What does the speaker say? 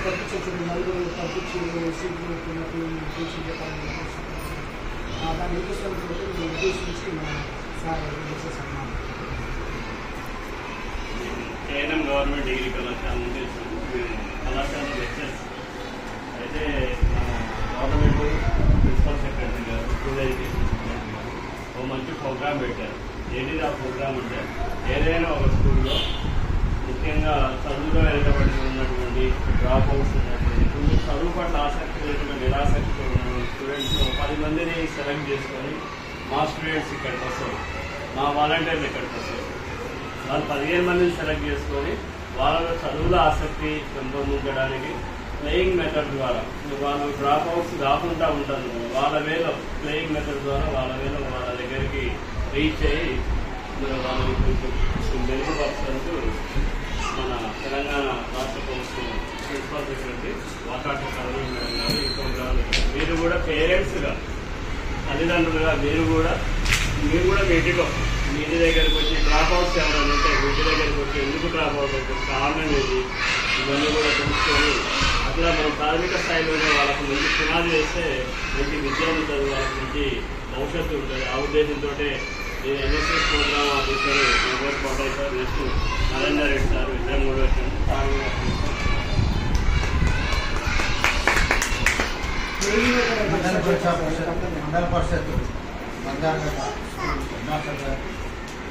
పంపించవచ్చు నలుగురు పంపించి సీట్లు టీచింగ్ చెప్పాలని దాన్ని ఉద్దేశించి ఉద్దేశించి మన సార్ చేసేసాను కేఎన్ఎం గవర్నమెంట్ డిగ్రీ కళాశాల నుంచి వచ్చాము. మేము కళాశాల లెక్చర్స్ అయితే మన గవర్నమెంట్ ప్రిన్సిపల్ సెక్రటరీ గారు స్కూల్ ఎడ్యుకేషన్ సెక్రటరీ గారు ఒక మంచి ప్రోగ్రామ్ పెట్టారు ఏంటిది ఆ ప్రోగ్రామ్ అంటే ఏదైనా ఒక స్కూల్లో ముఖ్యంగా చదువులో వెనుకబడి ఉన్నటువంటి డ్రాప్ అవుట్స్ ఉన్నటువంటి కొంచెం చదువు పట్ల ఆసక్తి లేకుండా నిరాసక్తి ఉన్నటువంటి స్టూడెంట్స్ ఒక పది మందిని సెలెక్ట్ చేసుకొని మా స్టూడెంట్స్ ఇక్కడికి వస్తారు మా వాలంటీర్లు ఇక్కడికి వస్తారు వాళ్ళు పదిహేను మందిని సెలెక్ట్ చేసుకొని వాళ్ళ చదువుల ఆసక్తి పెంపొందించడానికి ప్లేయింగ్ మెథడ్ ద్వారా వాళ్ళు డ్రాప్ అవుట్స్ కాకుండా ఉంటారు వాళ్ళ వేలో ప్లేయింగ్ మెథడ్ ద్వారా వాళ్ళ వేలో వాళ్ళ దగ్గరికి రీచ్ అయ్యి మరి వాళ్ళని కొంచెం మెరుగుపరచడానికి మన తెలంగాణ రాష్ట్ర ప్రభుత్వం principal secretary Vakati Karuna madam గారు ఈ ప్రోగ్రాం మీరు కూడా పేరెంట్స్గా తల్లిదండ్రులుగా మీరు కూడా మీరు కూడా మీ ఇంటికి మీ ఇంటి దగ్గరికి వచ్చి డ్రాప్ అవుట్స్ ఎవరైనా ఉంటే మీ ఇంటి దగ్గరికి వచ్చి ఎందుకు డ్రాప్ అవుట్ అవుతుంది కారణం ఏంటి ఇవన్నీ కూడా తెలుసుకొని అట్లా మనం ప్రాథమిక స్థాయిలోనే వాళ్ళకు మంచి పునాది వేస్తే మంచి విద్య ఉంటుంది వాళ్ళకి మంచి భవిష్యత్తు ఉంటుంది ఆ ఉద్దేశంతో ఈ NSS programme officer mobile Kotaiah sir next Narender Reddy sir ఇద్దరు మూడు వచ్చాము సార్ కూడా మండల పరిషత్ మండల పరిషత్ బంగారు